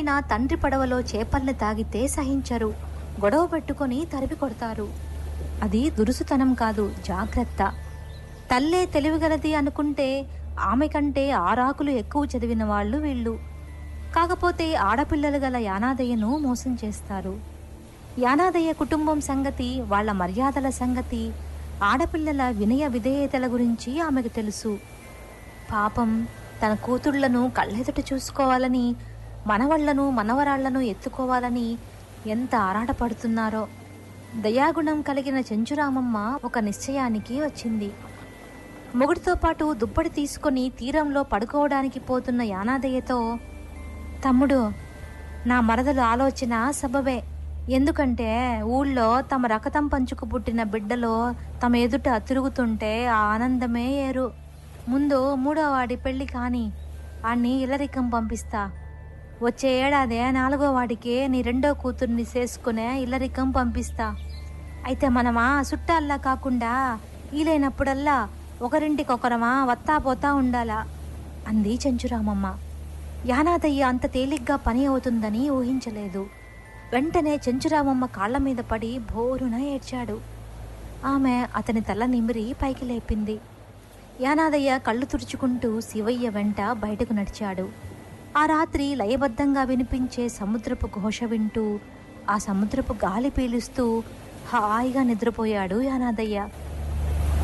అయినా తండ్రి పడవలో చేపల్ని తాగితే సహించరు గొడవ పెట్టుకొని తరిమి కొడతారు అది దురుసుతనం కాదు జాగ్రత్త తల్లే తెలివిగలది అనుకుంటే ఆమె కంటే ఆరాకులు ఎక్కువ చదివిన వాళ్ళు వీళ్ళు కాకపోతే ఆడపిల్లలు గల యానాదయ్యను మోసం చేస్తారు యానాదయ్య కుటుంబం సంగతి వాళ్ళ మర్యాదల సంగతి ఆడపిల్లల వినయ విధేయతల గురించి ఆమెకు తెలుసు పాపం తన కూతుళ్లను కళ్ళెదుట చూసుకోవాలని మనవళ్లను మనవరాళ్లను ఎత్తుకోవాలని ఎంత ఆరాటపడుతున్నారో దయాగుణం కలిగిన చెంచురామమ్మ ఒక నిశ్చయానికి వచ్చింది మొగుడితో పాటు దుప్పటి తీసుకొని తీరంలో పడుకోవడానికి పోతున్న యానాదయ్యతో తమ్ముడు నా మరదలు ఆలోచన సబబే ఎందుకంటే ఊళ్ళో తమ రకతం పంచుకు పుట్టిన బిడ్డలో తమ ఎదుట తిరుగుతుంటే ఆ ఆనందమే ఏరు ముందు మూడో వాడి పెళ్లి కాని ఆణ్ణి ఇల్లరికం పంపిస్తా వచ్చే ఏడాదే నాలుగో వాడికి నీ రెండో కూతుర్ని చేసుకునే ఇల్లరికం పంపిస్తా అయితే మనమా చుట్టాల్లా కాకుండా ఈలైనప్పుడల్లా ఒకరింటికొకరమా వత్తా పోతా ఉండాలా అంది చెంచురామమ్మ యానాదయ్య అంత తేలిగ్గా పని అవుతుందని ఊహించలేదు వెంటనే చెంచురామమ్మ కాళ్ళ మీద పడి భోరున ఏడ్చాడు ఆమె అతని తల నిమిరి పైకి లేపింది యానాదయ్య కళ్ళు తుడుచుకుంటూ శివయ్య వెంట బయటకు నడిచాడు ఆ రాత్రి లయబద్ధంగా వినిపించే సముద్రపు ఘోష వింటూ ఆ సముద్రపు గాలి పీలుస్తూ హాయిగా నిద్రపోయాడు యానాదయ్య